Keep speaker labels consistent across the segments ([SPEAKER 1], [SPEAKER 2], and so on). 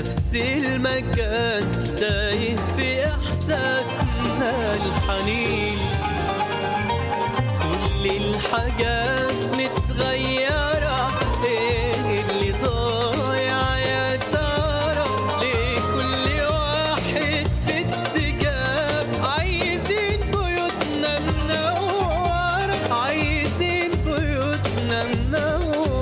[SPEAKER 1] نفس المكان تايه في إحساسنا الحنين كل الحاجات متغيرة ايه اللي ضايع يا ترى ليه كل واحد في اتجاه عايزين بيوتنا منورة عايزين بيوتنا منورة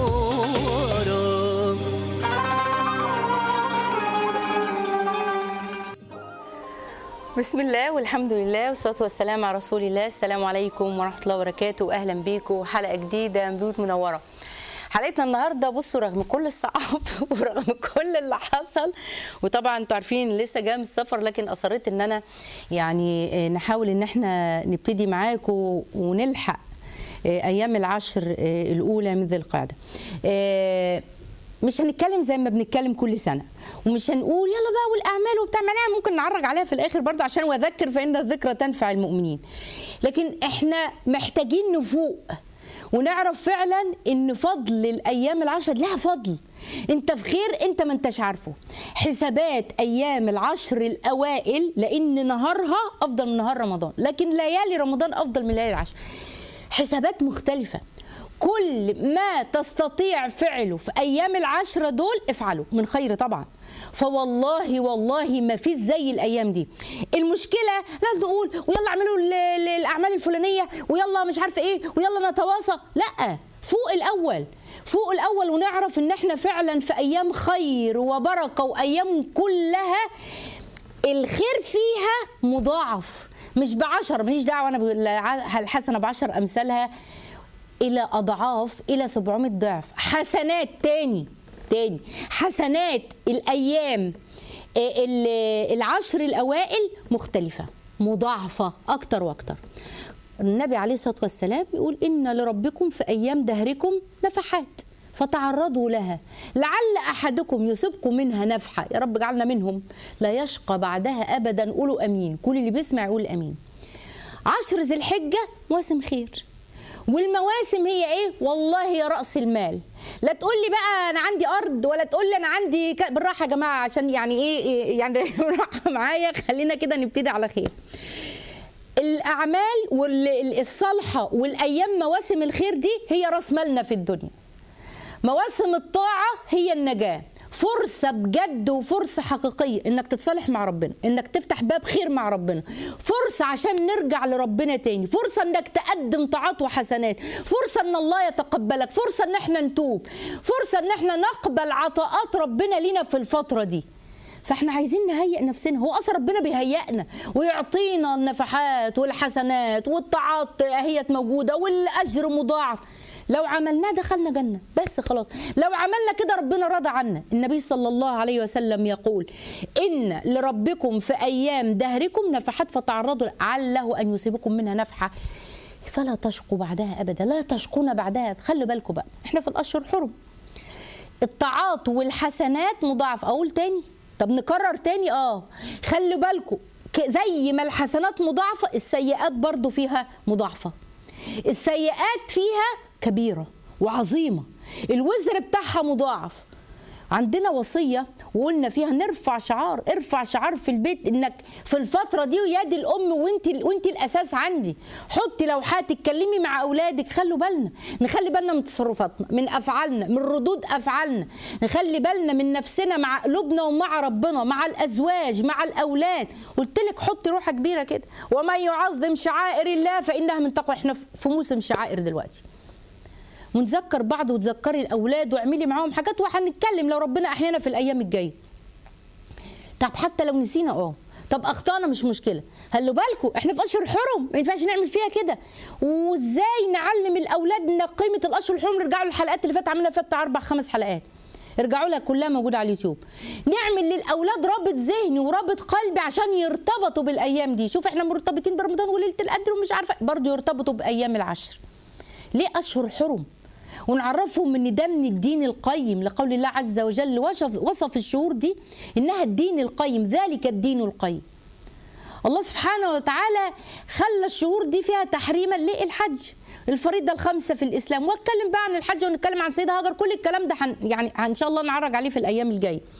[SPEAKER 2] بسم الله والحمد لله والصلاة والسلام على رسول الله السلام عليكم ورحمة الله وبركاته أهلا بيكم حلقة جديدة من بيوت منورة حلقتنا النهارده بصوا رغم كل الصعاب ورغم كل اللي حصل وطبعا انتوا عارفين لسه جايه من السفر لكن اصريت ان انا يعني آه، نحاول ان احنا نبتدي معاكم ونلحق آه، ايام العشر آه، الاولى من ذي القعده آه، مش هنتكلم زي ما بنتكلم كل سنه ومش هنقول يلا بقى والاعمال وبتاع ما ممكن نعرج عليها في الاخر برضه عشان واذكر فان الذكرى تنفع المؤمنين لكن احنا محتاجين نفوق ونعرف فعلا ان فضل الايام العشر لها فضل انت في خير انت ما انتش عارفه حسابات ايام العشر الاوائل لان نهارها افضل من نهار رمضان لكن ليالي رمضان افضل من ليالي العشر حسابات مختلفة كل ما تستطيع فعله في أيام العشرة دول افعله من خير طبعا فوالله والله ما فيش زي الأيام دي المشكلة لا نقول ويلا اعملوا ال- ال- الأعمال الفلانية ويلا مش عارفة إيه ويلا نتواصى لا فوق الأول فوق الأول ونعرف إن إحنا فعلا في أيام خير وبركة وأيام كلها الخير فيها مضاعف مش بعشر ماليش دعوه انا بالحسنه بعشر امثالها الى اضعاف الى 700 ضعف حسنات تاني تاني حسنات الايام آه، ال- العشر الاوائل مختلفه مضاعفه اكتر واكتر النبي عليه الصلاه والسلام يقول ان لربكم في ايام دهركم نفحات فتعرضوا لها لعل احدكم يصيبكم منها نفحه يا رب اجعلنا منهم لا يشقى بعدها ابدا قولوا امين كل اللي بيسمع يقول امين عشر ذي الحجه مواسم خير والمواسم هي ايه والله يا راس المال لا تقول لي بقى انا عندي ارض ولا تقول لي انا عندي ك... بالراحه يا جماعه عشان يعني ايه إيه- يعني بالراحه معايا خلينا كده نبتدي على خير الاعمال والصالحه والايام مواسم الخير دي هي راس مالنا في الدنيا مواسم الطاعة هي النجاة فرصة بجد وفرصة حقيقية انك تتصالح مع ربنا انك تفتح باب خير مع ربنا فرصة عشان نرجع لربنا تاني فرصة انك تقدم طاعات وحسنات فرصة ان الله يتقبلك فرصة ان احنا نتوب فرصة ان احنا نقبل عطاءات ربنا لينا في الفترة دي فاحنا عايزين نهيئ نفسنا هو اصلا ربنا بيهيئنا ويعطينا النفحات والحسنات والطاعات اهيت موجوده والاجر مضاعف لو عملناه دخلنا جنة بس خلاص لو عملنا كده ربنا رضى عنا النبي صلى الله عليه وسلم يقول إن لربكم في أيام دهركم نفحات فتعرضوا عله أن يصيبكم منها نفحة فلا تشقوا بعدها أبدا لا تشقون بعدها خلوا بالكم بقى احنا في الأشهر حرم الطاعات والحسنات مضاعف اقول تاني طب نكرر تاني اه خلي بالكم ك- زي ما الحسنات مضاعفه السيئات برضو فيها مضاعفه السيئات فيها كبيره وعظيمه الوزر بتاعها مضاعف عندنا وصية وقلنا فيها نرفع شعار ارفع شعار في البيت انك في الفترة دي ويد الام وانت وانت الاساس عندي حطي لوحات اتكلمي مع اولادك خلوا بالنا نخلي بالنا من تصرفاتنا من افعالنا من ردود افعالنا نخلي بالنا من نفسنا مع قلوبنا ومع ربنا مع الازواج مع الاولاد قلت لك حطي روحه كبيره كده ومن يعظم شعائر الله فانها من تقوى احنا في موسم شعائر دلوقتي ونذكر بعض وتذكري الاولاد واعملي معاهم حاجات وهنتكلم لو ربنا احيانا في الايام الجايه طب حتى لو نسينا اه طب اخطانا مش مشكله خلوا بالكم احنا في اشهر حرم ما ينفعش نعمل فيها كده وازاي نعلم الاولاد ان قيمه الاشهر الحرم نرجعوا للحلقات اللي فاتت عملنا فيها بتاع اربع خمس حلقات ارجعوا لها كلها موجوده على اليوتيوب نعمل للاولاد رابط ذهني ورابط قلبي عشان يرتبطوا بالايام دي شوف احنا مرتبطين برمضان وليله القدر ومش عارفه برضه يرتبطوا بايام العشر ليه اشهر حرم ونعرفهم ان ده من الدين القيم لقول الله عز وجل وصف, وصف الشهور دي انها الدين القيم ذلك الدين القيم الله سبحانه وتعالى خلى الشهور دي فيها تحريما للحج الفريضه الخامسه في الاسلام واتكلم بقى عن الحج ونتكلم عن سيدة هاجر كل الكلام ده حن يعني ان شاء الله نعرج عليه في الايام الجايه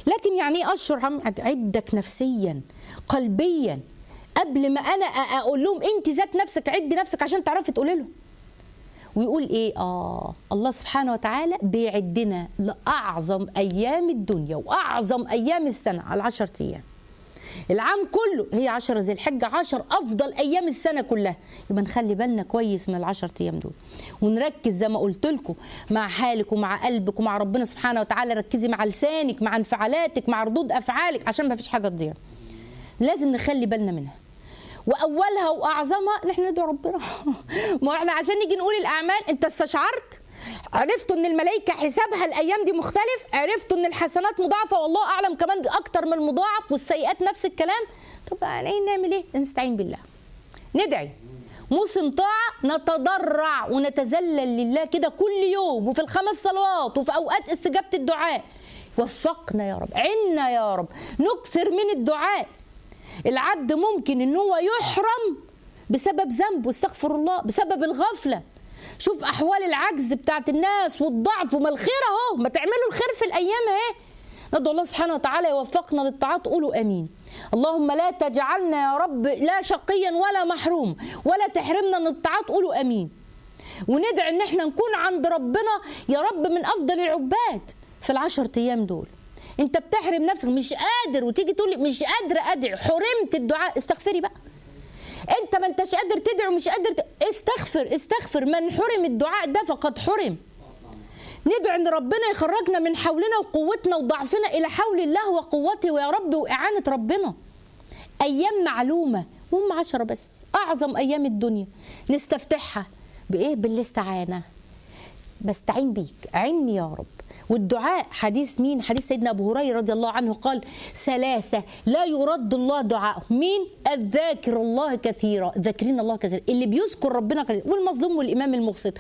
[SPEAKER 2] لكن يعني ايه اشهر عم عدك نفسيا قلبيا قبل ما انا أ- اقول لهم انت ذات نفسك عدي نفسك عشان تعرفي تقولي لهم ويقول ايه اه الله سبحانه وتعالى بيعدنا لاعظم ايام الدنيا واعظم ايام السنه على 10 ايام العام كله هي 10 ذي الحجه 10 افضل ايام السنه كلها يبقى نخلي بالنا كويس من ال10 ايام دول ونركز زي ما قلت لكم مع حالك ومع قلبك ومع ربنا سبحانه وتعالى ركزي مع لسانك مع انفعالاتك مع ردود افعالك عشان ما فيش حاجه تضيع لازم نخلي بالنا منها واولها واعظمها ان احنا ندعو ربنا ما احنا عشان نيجي نقول الاعمال انت استشعرت عرفتوا ان الملائكه حسابها الايام دي مختلف عرفتوا ان الحسنات مضاعفه والله اعلم كمان اكتر من المضاعف والسيئات نفس الكلام طب يعني إيه نعمل ايه نستعين بالله ندعي موسم طاعة نتضرع ونتذلل لله كده كل يوم وفي الخمس صلوات وفي أوقات استجابة الدعاء وفقنا يا رب عنا يا رب نكثر من الدعاء العبد ممكن ان هو يحرم بسبب ذنب واستغفر الله بسبب الغفله شوف احوال العجز بتاعت الناس والضعف وما الخير اهو ما تعملوا الخير في الايام اهي ندعو الله سبحانه وتعالى يوفقنا للطاعات قولوا امين اللهم لا تجعلنا يا رب لا شقيا ولا محروم ولا تحرمنا من الطاعات قولوا امين وندعي ان احنا نكون عند ربنا يا رب من افضل العباد في العشر ايام دول انت بتحرم نفسك مش قادر وتيجي تقول لي مش قادره ادعي حرمت الدعاء استغفري بقى انت ما انتش قادر تدعي ومش قادر ت... استغفر استغفر من حرم الدعاء ده فقد حرم ندعي ان ربنا يخرجنا من حولنا وقوتنا وضعفنا الى حول الله وقوته ويا رب واعانه ربنا ايام معلومه وهم عشرة بس اعظم ايام الدنيا نستفتحها بايه بالاستعانه بستعين بيك عني يا رب والدعاء حديث مين حديث سيدنا ابو هريره رضي الله عنه قال ثلاثه لا يرد الله دعاءه مين الذاكر الله كثيرا ذاكرين الله كثيرا اللي بيذكر ربنا كثيرا والمظلوم والامام المقسط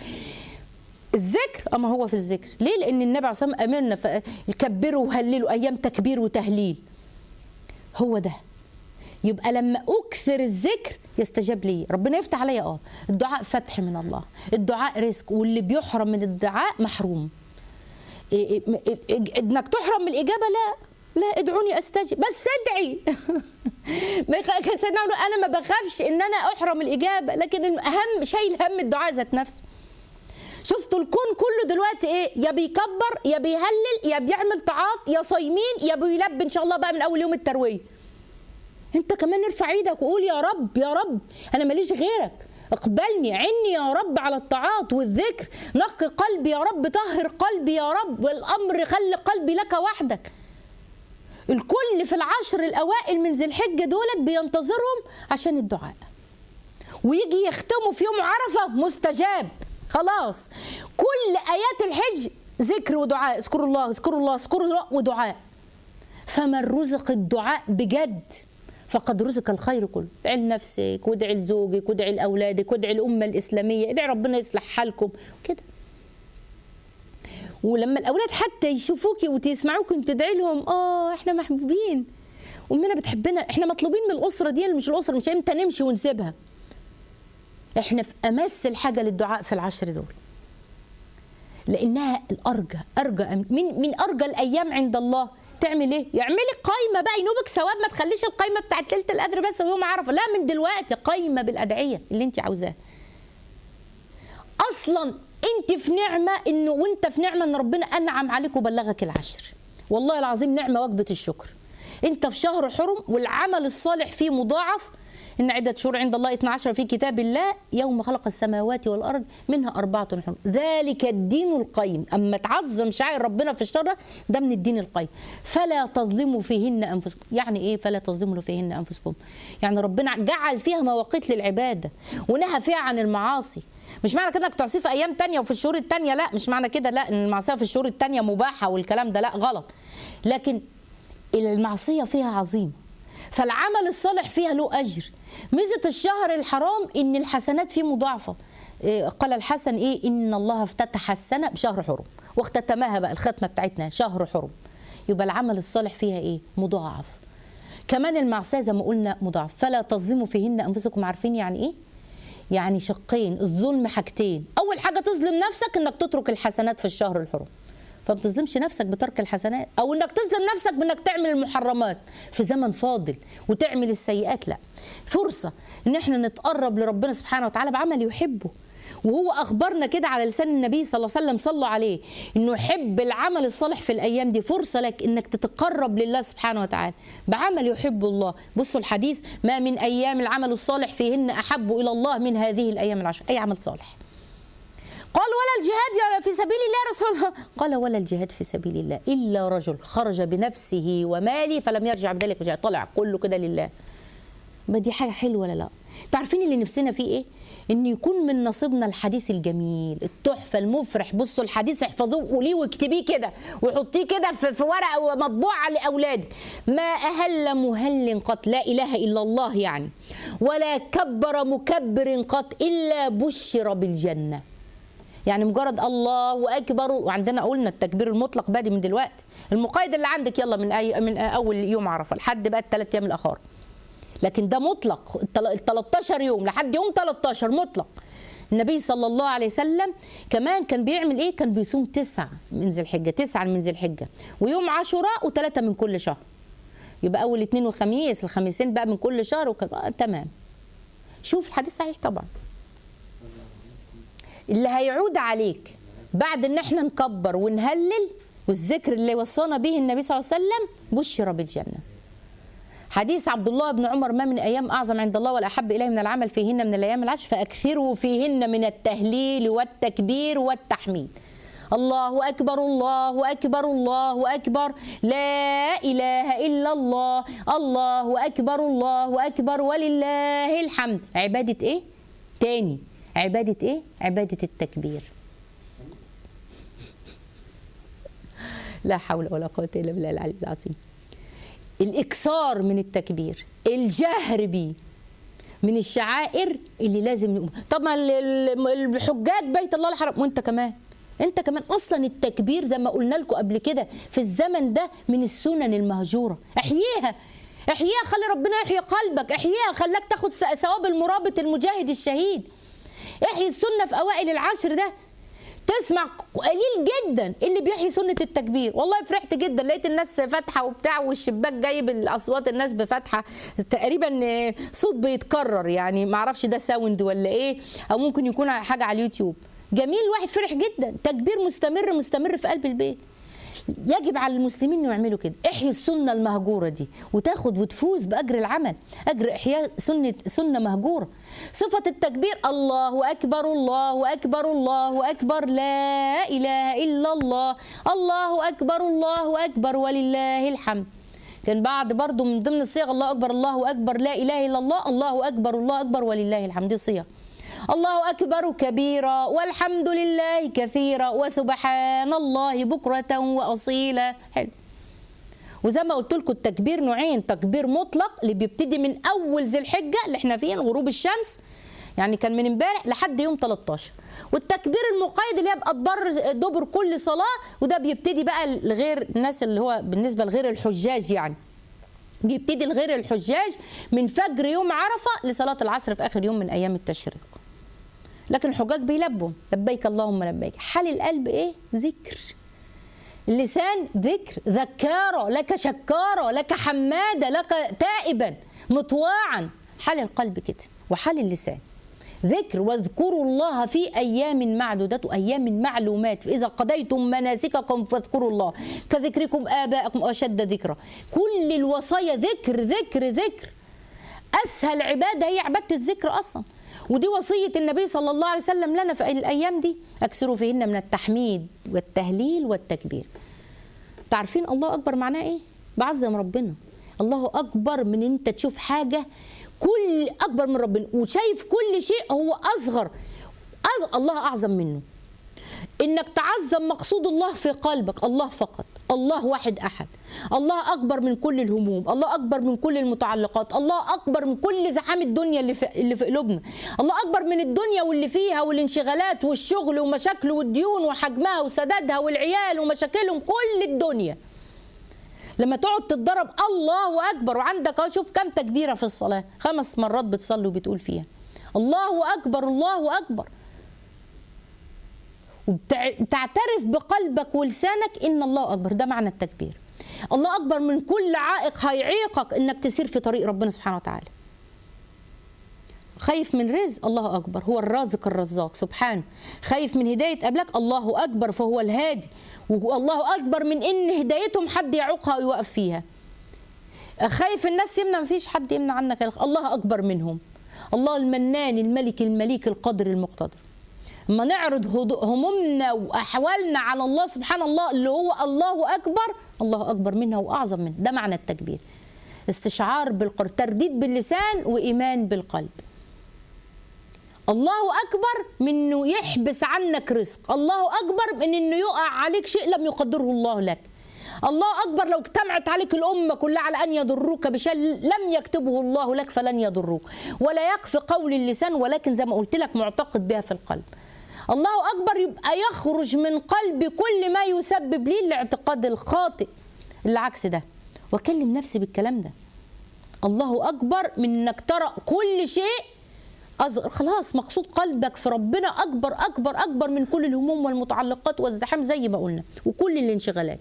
[SPEAKER 2] الذكر اما هو في الذكر ليه لان النبي عليه الصلاه والسلام امرنا فكبروا وهللوا ايام تكبير وتهليل هو ده يبقى لما اكثر الذكر يستجاب لي ربنا يفتح عليا اه الدعاء فتح من الله الدعاء رزق واللي بيحرم من الدعاء محروم إيه- إيه- إيه- انك تحرم من الاجابه لا لا ادعوني استجب بس ادعي ما يخ- كان سيدنا عمر انا ما بخافش ان انا احرم الاجابه لكن الاهم شايل هم الدعاء ذات نفسه شفتوا الكون كله دلوقتي ايه يا بيكبر يا بيهلل يا بيعمل طاعات يا صايمين يا بيلبي ان شاء الله بقى من اول يوم الترويه انت كمان ارفع ايدك وقول يا رب يا رب انا ماليش غيرك اقبلني عني يا رب على الطاعات والذكر نقي قلبي يا رب طهر قلبي يا رب والامر خلي قلبي لك وحدك الكل في العشر الاوائل من ذي الحجه دولت بينتظرهم عشان الدعاء ويجي يختموا في يوم عرفه مستجاب خلاص كل ايات الحج ذكر ودعاء اذكروا الله اذكروا الله اذكروا الله ودعاء فمن رزق الدعاء بجد فقد رزق الخير كله ادعي لنفسك وادعي لزوجك وادعي لاولادك وادعي الامه الاسلاميه ادعي ربنا يصلح حالكم كده ولما الاولاد حتى يشوفوكي وتسمعوك انت تدعي لهم اه احنا محبوبين امنا بتحبنا احنا مطلوبين من الاسره دي مش الاسره مش امتى نمشي ونسيبها احنا في امس الحاجه للدعاء في العشر دول لانها الارجى ارجى من من ارجى الايام عند الله تعمل ايه؟ يعملي قايمه بقى ينوبك ثواب ما تخليش القايمه بتاعت ليله القدر بس ويوم عرفه لا من دلوقتي قايمه بالادعيه اللي انت عاوزاها اصلا انت في نعمه انه وانت في نعمه ان ربنا انعم عليك وبلغك العشر والله العظيم نعمه وجبه الشكر انت في شهر حرم والعمل الصالح فيه مضاعف إن عدة شهور عند الله 12 في كتاب الله يوم خلق السماوات والأرض منها أربعة حرم ذلك الدين القيم أما تعظم شعائر ربنا في الشر ده, ده من الدين القيم فلا تظلموا فيهن أنفسكم يعني إيه فلا تظلموا فيهن أنفسكم يعني ربنا جعل فيها مواقيت للعبادة ونهى فيها عن المعاصي مش معنى كده انك تعصيه في ايام تانية وفي الشهور التانية لا مش معنى كده لا ان المعصيه في الشهور التانية مباحه والكلام ده لا غلط لكن المعصيه فيها عظيمه فالعمل الصالح فيها له اجر ميزه الشهر الحرام ان الحسنات فيه مضاعفه إيه، قال الحسن ايه ان الله افتتح السنه بشهر حرم واختتمها بقى الختمه بتاعتنا شهر حرم يبقى العمل الصالح فيها ايه مضاعف كمان المعصيه زي ما قلنا مضاعف فلا تظلموا فيهن انفسكم عارفين يعني ايه يعني شقين الظلم حاجتين اول حاجه تظلم نفسك انك تترك الحسنات في الشهر الحرم فما تظلمش نفسك بترك الحسنات او انك تظلم نفسك بانك تعمل المحرمات في زمن فاضل وتعمل السيئات لا فرصه ان احنا نتقرب لربنا سبحانه وتعالى بعمل يحبه وهو اخبرنا كده على لسان النبي صلى الله عليه وسلم صلوا عليه انه يحب العمل الصالح في الايام دي فرصه لك انك تتقرب لله سبحانه وتعالى بعمل يحب الله بصوا الحديث ما من ايام العمل الصالح فيهن احب الى الله من هذه الايام العشر اي عمل صالح قال ولا الجهاد يا- في سبيل الله يا رسول الله قال ولا الجهاد في سبيل الله الا رجل خرج بنفسه وماله فلم يرجع بذلك وجاء طلع كله كده لله ما دي حاجه حلوه ولا لا تعرفين اللي نفسنا فيه ايه ان يكون من نصيبنا الحديث الجميل التحفه المفرح بصوا الحديث احفظوه وقوليه واكتبيه كده وحطيه كده في, في ورقه ومطبوعه لاولادك ما اهل مهل قط لا اله الا الله يعني ولا كبر مكبر قط الا بشر بالجنه يعني مجرد الله اكبر وعندنا قلنا التكبير المطلق بادي من دلوقتي المقايض اللي عندك يلا من اي من اول يوم عرفه لحد بقى الثلاث ايام الاخر لكن ده مطلق ال 13 يوم لحد يوم 13 مطلق النبي صلى الله عليه وسلم كمان كان بيعمل ايه كان بيصوم تسعة من ذي الحجة تسعة من ذي الحجة ويوم عاشوراء وثلاثة من كل شهر يبقى اول اثنين وخميس الخميسين بقى من كل شهر وكان آه تمام شوف الحديث صحيح طبعا اللي هيعود عليك بعد ان احنا نكبر ونهلل والذكر اللي وصانا به النبي صلى الله عليه وسلم بشر بالجنه حديث عبد الله بن عمر ما من ايام اعظم عند الله ولا احب اليه من العمل فيهن من الايام العشر فاكثروا فيهن من التهليل والتكبير والتحميد الله اكبر الله اكبر الله اكبر لا اله الا الله الله اكبر الله اكبر ولله الحمد عباده ايه تاني عباده ايه عباده التكبير لا حول ولا قوه الا بالله العلي العظيم الاكثار من التكبير الجهر بيه من الشعائر اللي لازم نقوم طبعا ال- ال- الحجاج بيت الله الحرام وانت كمان انت كمان اصلا التكبير زي ما قلنا لكم قبل كده في الزمن ده من السنن المهجوره احييها احييها خلي ربنا يحيي قلبك احييها خلاك تاخد س- ثواب المرابط المجاهد الشهيد احيي السنه في اوائل العشر ده تسمع قليل جدا اللي بيحيي سنه التكبير والله فرحت جدا لقيت الناس فاتحه وبتاع والشباك جايب الاصوات الناس بفاتحه تقريبا آه، صوت بيتكرر يعني ما اعرفش ده ساوند ولا ايه او ممكن يكون حاجه على اليوتيوب جميل الواحد فرح جدا تكبير مستمر مستمر في قلب البيت يجب على المسلمين انه يعملوا كده احيي السنه المهجوره دي وتاخد وتفوز باجر العمل اجر احياء سنه سنه مهجوره صفه التكبير الله اكبر الله اكبر الله اكبر لا اله الا الله الله اكبر الله اكبر ولله الحمد كان بعد برضو من ضمن الصيغ الله اكبر الله اكبر لا اله الا الله الله اكبر الله اكبر ولله الحمد دي صيغ الله أكبر كبيرا والحمد لله كثيرا وسبحان الله بكرة وأصيلا حلو وزي ما قلت لكم التكبير نوعين تكبير مطلق اللي بيبتدي من أول ذي الحجة اللي احنا فيه غروب الشمس يعني كان من امبارح لحد يوم 13 والتكبير المقيد اللي يبقى دبر دبر كل صلاة وده بيبتدي بقى لغير الناس اللي هو بالنسبة لغير الحجاج يعني بيبتدي لغير الحجاج من فجر يوم عرفة لصلاة العصر في آخر يوم من أيام التشريق لكن الحجاج بيلبوا لبيك اللهم لبيك حال القلب ايه ذكر اللسان ذكر ذكارة لك شكارة لك حمادة لك تائبا مطواعا حال القلب كده وحال اللسان ذكر واذكروا الله في ايام معدودات وايام معلومات فاذا قضيتم مناسككم فاذكروا الله كذكركم اباءكم اشد ذكرا كل الوصايا ذكر ذكر ذكر اسهل عباده هي عباده الذكر اصلا ودي وصيه النبي صلى الله عليه وسلم لنا في الايام دي اكثروا فيهن من التحميد والتهليل والتكبير تعرفين الله اكبر معناه ايه بعظم ربنا الله اكبر من انت تشوف حاجه كل اكبر من ربنا وشايف كل شيء هو اصغر أصغر الله اعظم منه انك تعظم مقصود الله في قلبك الله فقط الله واحد احد الله اكبر من كل الهموم الله اكبر من كل المتعلقات الله اكبر من كل زحام الدنيا اللي في اللي في قلوبنا الله اكبر من الدنيا واللي فيها والانشغالات والشغل ومشاكل والديون وحجمها وسدادها والعيال ومشاكلهم كل الدنيا لما تقعد تتدرب الله اكبر وعندك اهو شوف كم تكبيره في الصلاه خمس مرات بتصلي وبتقول فيها الله اكبر الله اكبر وتعترف بقلبك ولسانك ان الله اكبر ده معنى التكبير الله اكبر من كل عائق هيعيقك انك تسير في طريق ربنا سبحانه وتعالى خايف من رزق الله اكبر هو الرازق الرزاق سبحانه خايف من هدايه قبلك الله اكبر فهو الهادي والله اكبر من ان هدايتهم حد يعوقها ويوقف فيها خايف الناس يمنع مفيش حد يمنع عنك الخ- الله اكبر منهم الله المنان الملك المليك القدر المقتدر اما نعرض هدو- همومنا واحوالنا على الله سبحان الله اللي هو الله اكبر الله اكبر منها واعظم منها ده معنى التكبير استشعار بالقلب ترديد باللسان وايمان بالقلب الله اكبر من انه يحبس عنك رزق الله اكبر من انه يقع عليك شيء لم يقدره الله لك الله اكبر لو اجتمعت عليك الامه كلها على ان يضروك بشيء لم يكتبه الله لك فلن يضروك ولا يكفي قول اللسان ولكن زي ما قلت لك معتقد بها في القلب الله اكبر يبقى يخرج من قلبي كل ما يسبب لي الاعتقاد الخاطئ اللي عكس ده واكلم نفسي بالكلام ده الله اكبر من انك ترى كل شيء أصغر خلاص مقصود قلبك في ربنا اكبر اكبر اكبر من كل الهموم والمتعلقات والزحام زي ما قلنا وكل الانشغالات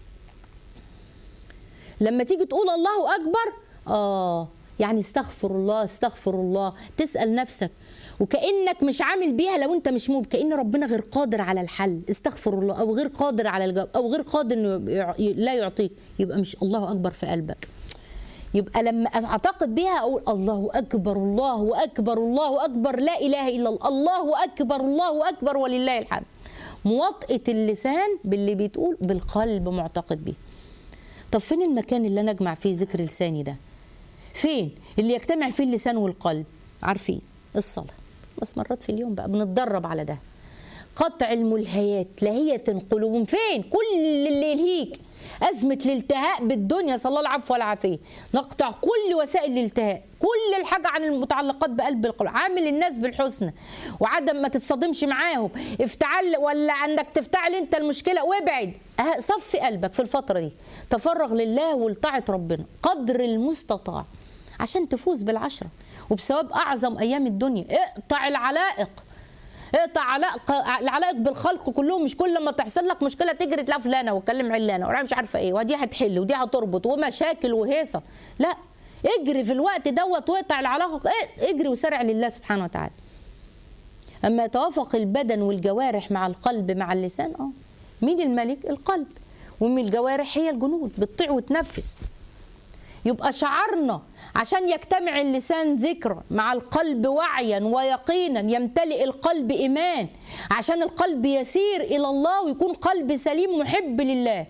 [SPEAKER 2] لما تيجي تقول الله اكبر اه يعني استغفر الله استغفر الله تسال نفسك وكانك مش عامل بيها لو انت مش موب كان ربنا غير قادر على الحل استغفر الله او غير قادر على الجواب او غير قادر انه يع- لا يعطيك يبقى مش الله اكبر في قلبك يبقى لما اعتقد بها اقول الله اكبر الله اكبر الله اكبر لا اله الا الله الله اكبر الله اكبر ولله الحمد موطئه اللسان باللي بيتقول بالقلب معتقد بيه طب فين المكان اللي انا اجمع فيه ذكر لساني ده فين اللي يجتمع فيه اللسان والقلب عارفين الصلاه بس مرات في اليوم بقى بنتدرب على ده قطع الملهيات لهية قلوب فين كل اللي يلهيك أزمة الالتهاء بالدنيا صلى الله العفو والعافية نقطع كل وسائل الالتهاء كل الحاجة عن المتعلقات بقلب القلب عامل الناس بالحسنى وعدم ما تتصادمش معاهم افتعل ولا انك تفتعل انت المشكلة وابعد أه، صفي قلبك في الفترة دي تفرغ لله ولطاعة ربنا قدر المستطاع عشان تفوز بالعشرة وبثواب أعظم أيام الدنيا اقطع العلائق اقطع علاق العلائق بالخلق كلهم مش كل لما تحصل لك مشكله تجري تلاقي فلانه وتكلم علانه وانا مش عارفه ايه ودي هتحل ودي هتربط ومشاكل وهيصه لا اجري في الوقت دوت واقطع العلاقه اه، اجري وسارع لله سبحانه وتعالى اما يتوافق البدن والجوارح مع القلب مع اللسان اه مين الملك القلب ومن الجوارح هي الجنود بتطيع وتنفس يبقى شعرنا عشان يجتمع اللسان ذكرا مع القلب وعيا ويقينا يمتلئ القلب ايمان عشان القلب يسير الى الله ويكون قلب سليم محب لله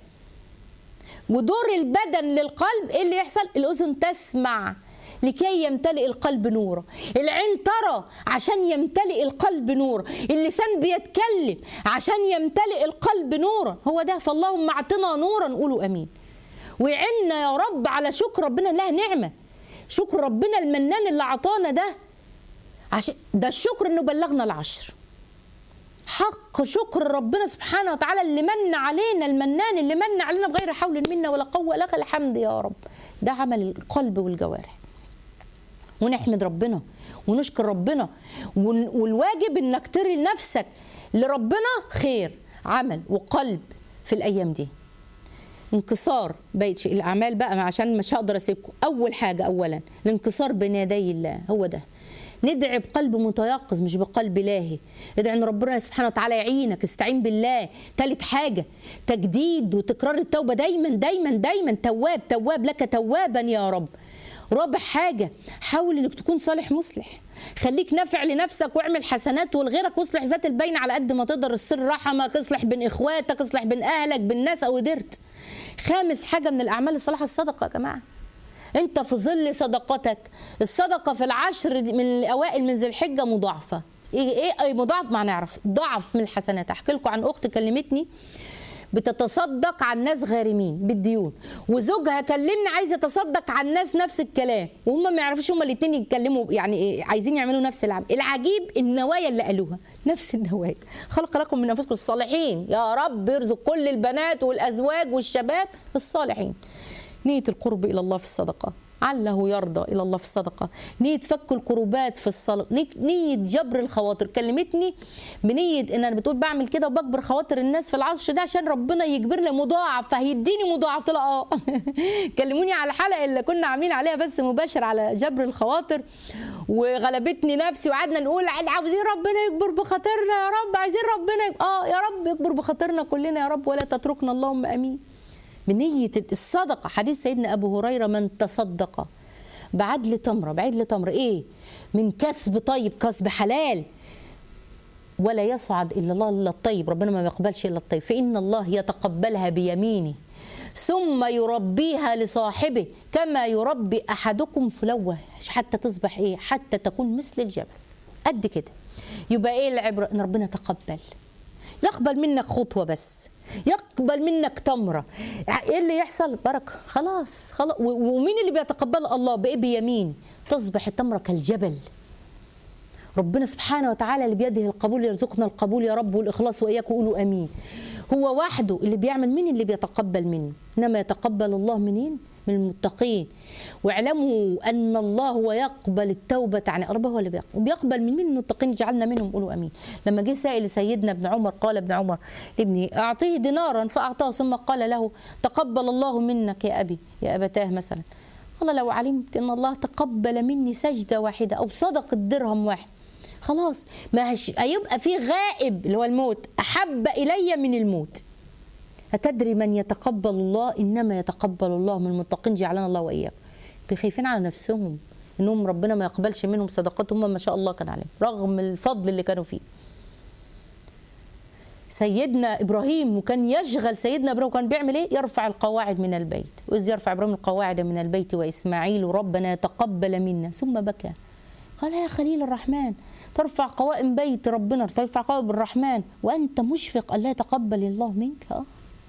[SPEAKER 2] ودور البدن للقلب ايه اللي يحصل الاذن تسمع لكي يمتلئ القلب نورا العين ترى عشان يمتلئ القلب نورا اللسان بيتكلم عشان يمتلئ القلب نورا هو ده فاللهم اعطنا نورا قولوا امين ويعنا يا رب على شكر ربنا لها نعمه شكر ربنا المنان اللي عطانا ده عشان ده الشكر انه بلغنا العشر حق شكر ربنا سبحانه وتعالى اللي من علينا المنان اللي من علينا بغير حول منا ولا قوه لك الحمد يا رب ده عمل القلب والجوارح ونحمد ربنا ونشكر ربنا ون- والواجب انك تري لنفسك لربنا خير عمل وقلب في الايام دي انكسار بقيت شيء الاعمال بقى عشان مش هقدر اسيبكم اول حاجه اولا الانكسار بين يدي الله هو ده ندعي بقلب متيقظ مش بقلب لاهي ادعي ان ربنا سبحانه وتعالى يعينك استعين بالله ثالث حاجه تجديد وتكرار التوبه دايما دايما دايما تواب تواب لك توابا يا رب رابع حاجة حاول انك تكون صالح مصلح خليك نافع لنفسك واعمل حسنات ولغيرك واصلح ذات البين على قد ما تقدر السر رحمك اصلح بين اخواتك اصلح بين اهلك بالناس او قدرت خامس حاجة من الاعمال الصالحة الصدقة يا جماعة انت في ظل صدقتك الصدقة في العشر دي- من الاوائل من ذي الحجة مضاعفة ايه ايه اي مضاعف ما نعرف ضعف من الحسنات احكي لكم عن اخت كلمتني بتتصدق عن ناس غارمين بالديون وزوجها كلمني عايز يتصدق عن ناس نفس الكلام وهم ما يعرفوش هما الاثنين يتكلموا يعني إيه عايزين يعملوا نفس العمل العجيب النوايا اللي قالوها نفس النوايا خلق لكم من انفسكم الصالحين يا رب يرزق كل البنات والازواج والشباب الصالحين نية القرب الى الله في الصدقه عله يرضى الى الله في الصدقه نيه فك الكروبات في الصلاه نية- نيه جبر الخواطر كلمتني بنيه ان انا بتقول بعمل كده وبجبر خواطر الناس في العصر ده عشان ربنا يجبرني مضاعف فهيديني مضاعف قلت لها اه كلموني على الحلقه اللي كنا عاملين عليها بس مباشر على جبر الخواطر وغلبتني نفسي وقعدنا نقول عاوزين ربنا يكبر بخاطرنا يا رب عايزين ربنا يك... اه يا رب يكبر بخاطرنا كلنا يا رب ولا تتركنا اللهم امين بنية الصدقة حديث سيدنا أبو هريرة من تصدق بعدل تمرة بعدل تمرة إيه من كسب طيب كسب حلال ولا يصعد إلا الله إلا الطيب ربنا ما يقبلش إلا الطيب فإن الله يتقبلها بيمينه ثم يربيها لصاحبه كما يربي أحدكم فلوة حتى تصبح إيه حتى تكون مثل الجبل قد كده يبقى إيه العبرة إن ربنا تقبل يقبل منك خطوة بس يقبل منك تمرة ايه اللي يحصل بركة خلاص خلاص و- ومين اللي بيتقبل الله بايه بيمين تصبح التمرة كالجبل ربنا سبحانه وتعالى اللي بيده القبول يرزقنا القبول يا رب والإخلاص وإياك وقولوا أمين هو وحده اللي بيعمل مين اللي بيتقبل منه إنما يتقبل الله منين من المتقين واعلموا أن الله هو يقبل التوبة عن أربه هو اللي بيقبل وبيقبل من مين المتقين جعلنا منهم قولوا أمين لما جه سائل سيدنا ابن عمر قال ابن عمر لابني أعطيه دينارا فأعطاه ثم قال له تقبل الله منك يا أبي يا أبتاه مثلا قال لو علمت ان الله تقبل مني سجده واحده او صدقه درهم واحد خلاص ما هش... هيبقى في غائب اللي هو الموت احب الي من الموت أتدري من يتقبل الله إنما يتقبل الله من المتقين جعلنا الله وإياكم بخايفين على نفسهم إنهم ربنا ما يقبلش منهم صدقاتهم هم ما شاء الله كان عليهم رغم الفضل اللي كانوا فيه سيدنا ابراهيم وكان يشغل سيدنا ابراهيم وكان بيعمل ايه؟ يرفع القواعد من البيت، واذ يرفع ابراهيم القواعد من البيت واسماعيل ربنا تقبل منا ثم بكى. قال يا خليل الرحمن ترفع قوائم بيت ربنا ترفع قوائم الرحمن وانت مشفق الا يتقبل الله منك اه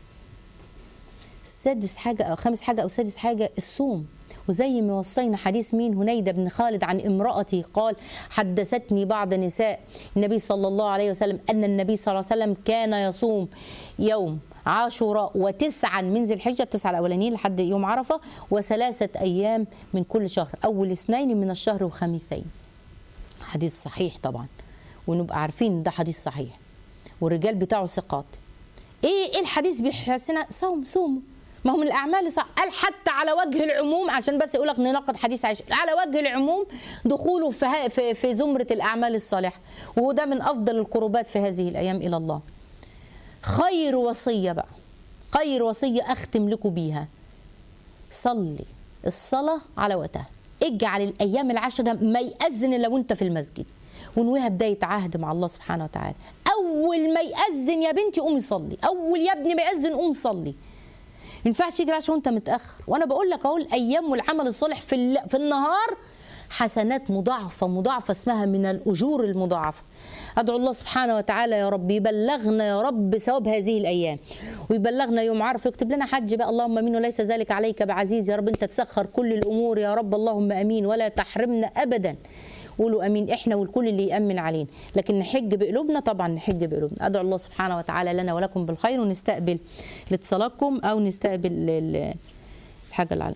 [SPEAKER 2] سادس حاجة أو خامس حاجة أو سادس حاجة الصوم وزي ما وصينا حديث مين هنيدة بن خالد عن امرأتي قال حدثتني بعض نساء النبي صلى الله عليه وسلم أن النبي صلى الله عليه وسلم كان يصوم يوم عاشوراء وتسعا من ذي الحجة التسعة الأولانيين لحد يوم عرفة وثلاثة أيام من كل شهر أول اثنين من الشهر وخميسين حديث صحيح طبعا ونبقى عارفين ده حديث صحيح والرجال بتاعه ثقات ايه ايه الحديث بيحسنا صوم صوموا ما هو من الاعمال صح قال حتى على وجه العموم عشان بس يقول لك نناقض حديث عائشه على وجه العموم دخوله في ها- في في زمره الاعمال الصالحه وهو ده من افضل القربات في هذه الايام الى الله خير وصيه بقى خير وصيه اختم لكم بيها صلي الصلاة على وقتها اجعل الأيام العشرة ما يأذن إلا وأنت في المسجد ونويها بداية عهد مع الله سبحانه وتعالى أول ما يأذن يا بنتي قومي صلي أول يا ابني ما يأذن قوم صلي ما ينفعش يجري عشان وانت متاخر وانا بقول لك اهو الايام والعمل الصالح في الل- في النهار حسنات مضاعفه مضاعفه اسمها من الاجور المضاعفه ادعو الله سبحانه وتعالى يا رب يبلغنا يا رب ثواب هذه الايام ويبلغنا يوم عرفه يكتب لنا حج بقى اللهم امين وليس ذلك عليك بعزيز يا رب انت تسخر كل الامور يا رب اللهم امين ولا تحرمنا ابدا قولوا امين احنا والكل اللي يامن علينا لكن نحج بقلوبنا طبعا نحج بقلوبنا ادعو الله سبحانه وتعالى لنا ولكم بالخير ونستقبل لاتصالاتكم او نستقبل ال- الحاجه اللي على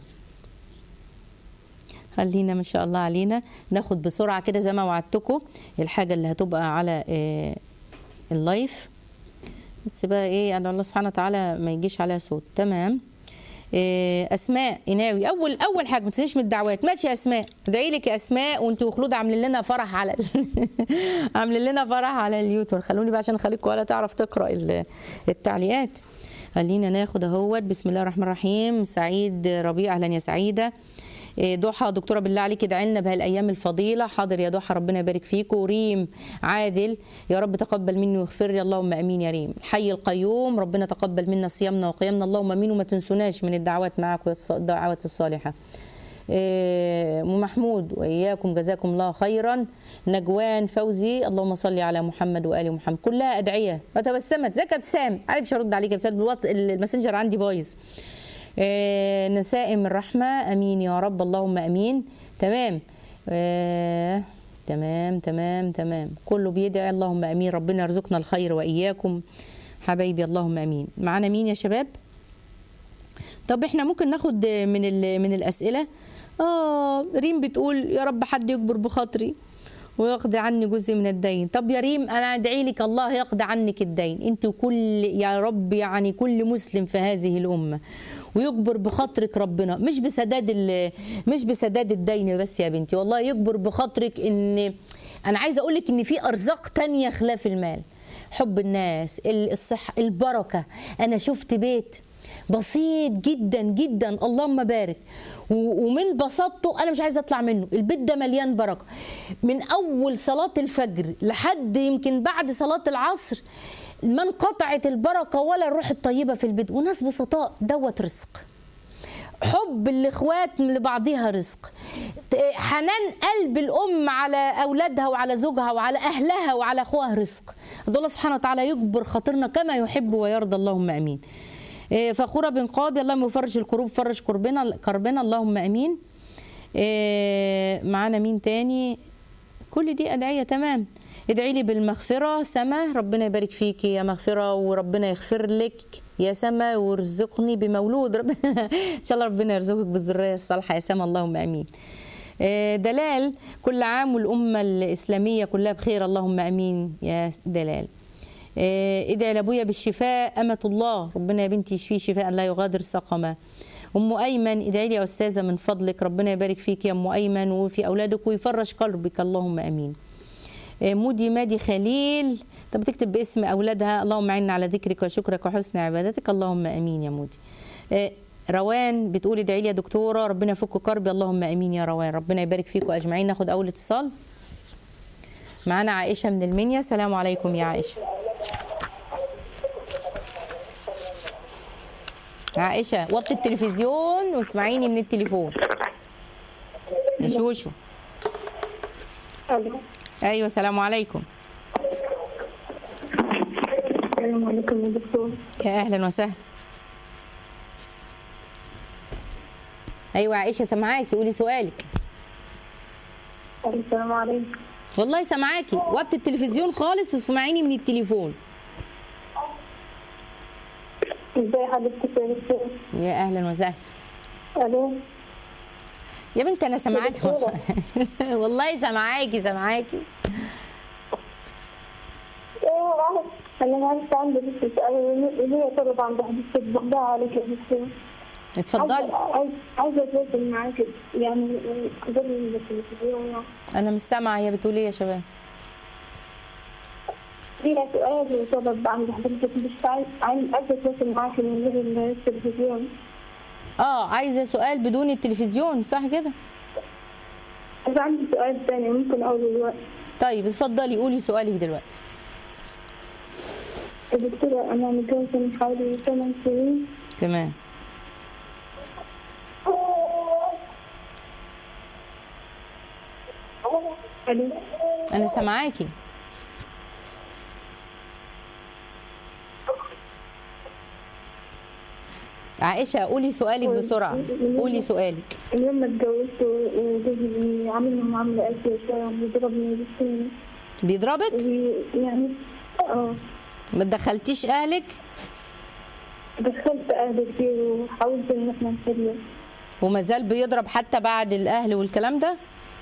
[SPEAKER 2] خلينا ما شاء الله علينا ناخد بسرعه كده زي ما وعدتكم الحاجه اللي هتبقى على آه، اللايف بس بقى ايه ادعو الله سبحانه وتعالى ما يجيش عليها صوت تمام إيه، اسماء قناوي اول اول حاجه ما تنسيش من الدعوات ماشي يا اسماء ادعي لك يا اسماء وانت وخلود عاملين لنا فرح على ال- عاملين لنا فرح على اليوتيوب خلوني بقى عشان خليكم ولا تعرف تقرا ال- التعليقات خلينا ناخد اهوت بسم الله الرحمن الرحيم سعيد ربيع اهلا يا سعيده إيه، ضحى دكتوره بالله عليك ادعي لنا بهالايام الفضيله حاضر يا ضحى ربنا يبارك فيكم ريم عادل يا رب تقبل مني واغفر لي اللهم امين يا ريم الحي القيوم ربنا تقبل منا صيامنا وقيامنا اللهم امين وما تنسوناش من الدعوات معك والدعوات الصالحه إيه، ام محمود واياكم جزاكم الله خيرا نجوان فوزي اللهم صل على محمد وال محمد كلها ادعيه وتبسمت زكى ابتسام عارف ارد عليك يا ابتسام الواتس الماسنجر عندي بايظ آه، نسائم الرحمة أمين يا رب اللهم أمين تمام آه، تمام تمام تمام كله بيدعي اللهم أمين ربنا يرزقنا الخير وإياكم حبايبي اللهم أمين معانا مين يا شباب طب احنا ممكن ناخد من ال- من الأسئلة اه ريم بتقول يا رب حد يكبر بخاطري ويقضي عني جزء من الدين طب يا ريم انا ادعي لك الله يقضي عنك الدين انت وكل يا رب يعني كل مسلم في هذه الامه ويكبر بخاطرك ربنا مش بسداد ال- مش بسداد الدين بس يا بنتي والله يكبر بخاطرك ان انا عايزه اقول لك ان في ارزاق تانية خلاف المال حب الناس ال- الصحه البركه انا شفت بيت بسيط جدا جدا اللهم بارك و- ومن بساطته انا مش عايزه اطلع منه البيت ده مليان بركه من اول صلاه الفجر لحد يمكن بعد صلاه العصر ما انقطعت البركه ولا الروح الطيبه في البيت وناس بسطاء دوت رزق حب الاخوات لبعضها رزق حنان قلب الام على اولادها وعلى زوجها وعلى اهلها وعلى اخوها رزق أدعو الله سبحانه وتعالى يجبر خاطرنا كما يحب ويرضى اللهم امين إيه، فخوره بن قابي اللهم يفرج الكروب فرج كربنا كربنا اللهم امين إيه، معانا مين تاني كل دي ادعيه تمام ادعي لي بالمغفره سما ربنا يبارك فيكي يا مغفره وربنا يغفر لك يا سما وارزقني بمولود ربنا ان شاء الله ربنا يرزقك بالذريه الصالحه يا سما اللهم امين آه، دلال كل عام والامه الاسلاميه كلها بخير اللهم امين يا دلال آه، ادعي لابويا بالشفاء امه الله ربنا يا بنتي يشفيه شفاء لا يغادر سقما ام ايمن ادعي لي يا استاذه من فضلك ربنا يبارك فيك يا ام ايمن وفي اولادك ويفرج قلبك اللهم امين آه، مودي مادي خليل طب بتكتب باسم اولادها اللهم اعنا على ذكرك وشكرك وحسن عبادتك اللهم امين يا مودي آه، روان بتقول ادعي لي يا دكتوره ربنا يفك كربي اللهم امين يا روان ربنا يبارك فيكم اجمعين ناخد اول اتصال معانا عائشه من المنيا السلام عليكم يا عائشه عائشه وطي التلفزيون واسمعيني من التليفون يا شوشو
[SPEAKER 3] الو
[SPEAKER 2] ايوه السلام عليكم
[SPEAKER 3] السلام عليكم يا دكتور
[SPEAKER 2] يا اهلا وسهلا ايوه عائشه سامعاكي قولي سؤالك
[SPEAKER 3] السلام عليكم
[SPEAKER 2] والله سامعاكي وطي التلفزيون خالص واسمعيني من التليفون
[SPEAKER 3] ازاي حضرتك يا دكتور
[SPEAKER 2] يا اهلا وسهلا
[SPEAKER 3] الو
[SPEAKER 2] يا بنت انا سامعاكي
[SPEAKER 3] دكتورة.
[SPEAKER 2] والله سامعاكي سامعاكي
[SPEAKER 3] ايوه انا ما عرفت عندي بس سؤال وهي طلب عند حضرتك بقضاء عليك يا دكتور
[SPEAKER 2] اتفضلي
[SPEAKER 3] عايزة- عايزة عايزة اتواصل معاك يعني قبل التلفزيون
[SPEAKER 2] انا مش سامعه هي بتقول ايه يا شباب
[SPEAKER 3] فيها سؤال وطلب عند حضرتك مش عايز عايز عايزة اتواصل معاك من غير التلفزيون
[SPEAKER 2] اه عايزه سؤال بدون التلفزيون صح كده
[SPEAKER 3] بس عندي سؤال ثاني ممكن اقوله دلوقتي
[SPEAKER 2] طيب اتفضلي قولي سؤالك دلوقتي
[SPEAKER 3] يا دكتورة أنا متجوزة من حوالي ثمان سنين
[SPEAKER 2] تمام
[SPEAKER 3] ألو
[SPEAKER 2] انا سامعاكي عائشه قولي سؤالك بسرعه قولي سؤالك
[SPEAKER 3] اليوم ما اتجوزت وجوزي عاملني معاملة قاسية شوية وبيضربني بالسن
[SPEAKER 2] بيضربك
[SPEAKER 3] ويعني اه
[SPEAKER 2] ما تدخلتيش اهلك
[SPEAKER 3] دخلت أهلي كتير وحاولت إن احنا نحل
[SPEAKER 2] وما زال بيضرب حتى بعد الاهل والكلام ده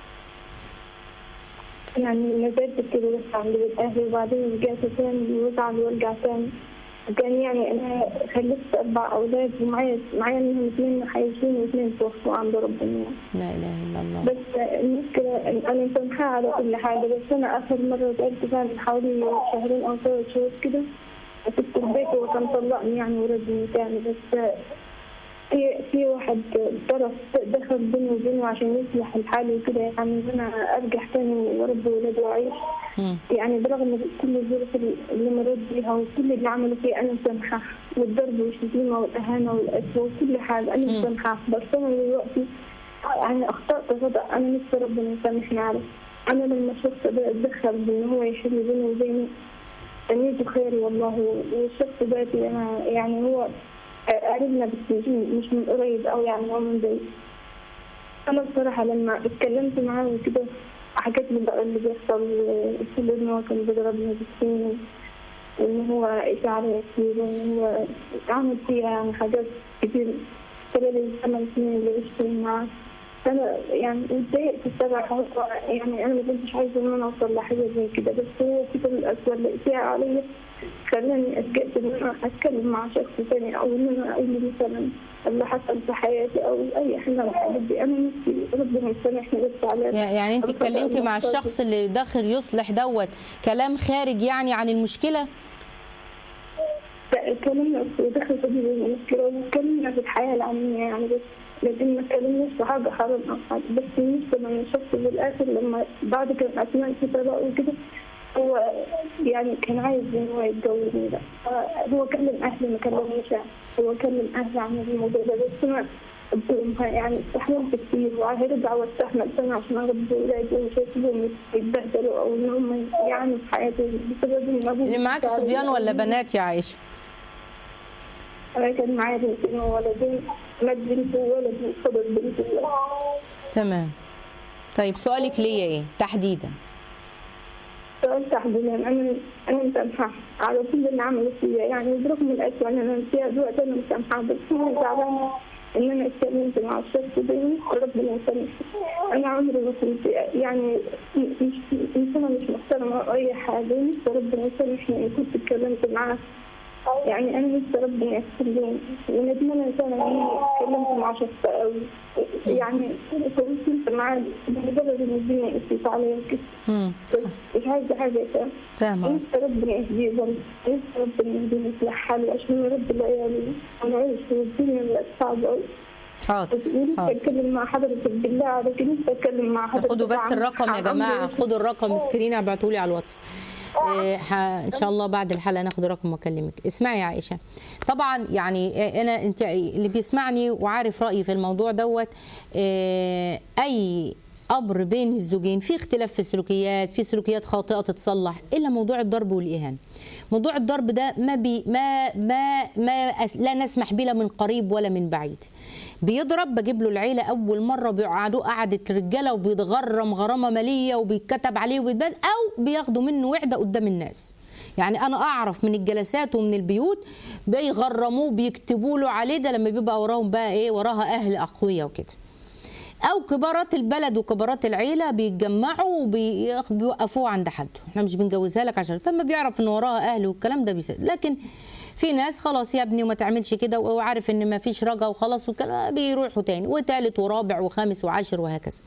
[SPEAKER 3] يعني نزلت كتير بس عند بيت أهلي وبعدين رجعت تاني وأزعل وأرجع تاني كان يعني أنا خلفت أربع أولاد ومعايا معايا منهم اثنين عايشين واثنين توفوا عند ربنا يعني.
[SPEAKER 2] لا اله الا الله
[SPEAKER 3] بس المشكلة إن أنا مسامحاه على كل حاجة بس أنا آخر مرة زعلت فيها من حوالي شهرين أو ثلاث شهور كده سبت البيت وكان طلقني يعني وردني تاني بس في في واحد طرف دخل بيني وبينه عشان يصلح الحال وكده يعني إن أنا أرجع تاني وأربي ولاد وأعيش
[SPEAKER 2] مم.
[SPEAKER 3] يعني برغم كل الظروف اللي مريت بيها وكل اللي عملوا فيه أنا مسامحاه والضرب والشتيمة والإهانة والقسوة وكل حاجة أنا مسامحاه بس أنا دلوقتي يعني أخطأت خطأ أنا نفسي ربنا يسامحني عليه أنا لما شفت ده اتدخل بإن هو يحل بيني وبيني نيته خير والله والشخص ده أنا يعني هو قريبنا بس مش من قريب أو يعني هو من بعيد أنا بصراحة لما اتكلمت معاه وكده حكيت له بقى اللي بيحصل قلت له إن هو كان بيضربني بالسن وإن هو إشعاري كتير وإن هو عمل فيها يعني حاجات كتير خلال الثمان سنين اللي عشت معاه انا يعني اتضايقت الصراحه هو يعني انا ما كنتش عايزه ان انا اوصل لحاجه زي كده بس هو كده الاسوء اللي فيها عليا خلاني اتجأت ان انا اتكلم مع شخص تاني او ان انا اقول له مثلا اللي حصل في حياتي او اي حاجه من الحاجات دي انا نفسي ربنا يسامحني بس على
[SPEAKER 2] يعني انت
[SPEAKER 3] الخطأ
[SPEAKER 2] اتكلمتي مع
[SPEAKER 3] المختار.
[SPEAKER 2] الشخص اللي داخل يصلح دوت كلام خارج يعني عن المشكله
[SPEAKER 3] لا، اتكلمنا في دخل في المشكلة واتكلمنا في الحياة العامية يعني بس لكن ما اتكلمناش في حاجة حرام أو حاجة بس بالنسبة من الشخص في الآخر لما بعد كان أثناء الكتابة وكده هو يعني كان عايز إن هو يتجوزني ده هو كلم أهلي ما كلمنيش هو كلم أهلي عن الموضوع ده بس أنا يعني استحملت كتير وهرجع واستحمل سنة عشان أربي ولادي ومش هسيبهم يتبهدلوا أو إن هم يعانوا في حياتهم بسبب إن أبوهم
[SPEAKER 2] اللي معاك
[SPEAKER 3] مش عارف
[SPEAKER 2] صبيان ولا
[SPEAKER 3] أو-
[SPEAKER 2] بنات يا عائشه
[SPEAKER 3] أنا كان معايا بنتين وولدين مات بنت وولد وفضل بنت وولد.
[SPEAKER 2] تمام طيب سؤالك ليا ايه تحديدا
[SPEAKER 3] سؤال تحديدا أنا أنا مسامحة على كل اللي عملوا فيا يعني برغم الأسوأ إن أنا فيها دلوقتي أنا مسامحة بس أنا زعلانة إن أنا اتكلمت مع الشخص ده وربنا يسامحني أنا عمري ما كنت يعني مش إنسانة مش محترمة أو أي حاجة نفسي ربنا يسامحني إن كنت اتكلمت معاه يعني أنا نفسي ربنا يغفر لي وندمانة فعلا إني اتكلمت مع شخص أو يعني كنت معاه بمجرد إن الدنيا قست عليا وكده
[SPEAKER 2] مم.
[SPEAKER 3] بس مش عايزة حاجة تانية
[SPEAKER 2] فاهمه قصدك.
[SPEAKER 3] نفسي ربنا يهديه برضه نفسي ربنا يهديه يصلح حاله عشان رب العيال ونعيش والدنيا بقت صعبة أوي
[SPEAKER 2] حاضر
[SPEAKER 3] ونفسي
[SPEAKER 2] حاضر
[SPEAKER 3] أتكلم مع حضرتك بالله عليك نفسي أتكلم مع حضرتك
[SPEAKER 2] خدوا بس
[SPEAKER 3] عن-
[SPEAKER 2] الرقم يا
[SPEAKER 3] عن
[SPEAKER 2] جماعه
[SPEAKER 3] أمر
[SPEAKER 2] خدوا الرقم سكرين ابعتوا لي على الواتس إيه، ح- ان شاء الله بعد الحلقه ناخد رقم واكلمك اسمعي يا عائشه طبعا يعني إيه، انا انت اللي بيسمعني وعارف رايي في الموضوع دوت إيه، اي امر بين الزوجين في اختلاف في السلوكيات في سلوكيات خاطئه تتصلح الا موضوع الضرب والاهانه موضوع الضرب ده ما بي ما ما ما أس- لا نسمح به لا من قريب ولا من بعيد بيضرب بجيب له العيله اول مره بيقعدوه قعده رجاله وبيتغرم غرامه ماليه وبيتكتب عليه وبيتبان او بياخدوا منه وحده قدام الناس يعني انا اعرف من الجلسات ومن البيوت بيغرموه بيكتبوا له عليه ده لما بيبقى وراهم بقى ايه وراها اهل اقوياء وكده او كبارات البلد وكبارات العيله بيتجمعوا وبيوقفوه عند حد احنا مش بنجوزها لك عشان فما بيعرف ان وراها اهل والكلام ده بيسد لكن في ناس خلاص يا ابني وما تعملش كده وعارف ان ما فيش رجا وخلاص والكلام بيروحوا تاني وتالت ورابع وخامس وعاشر وهكذا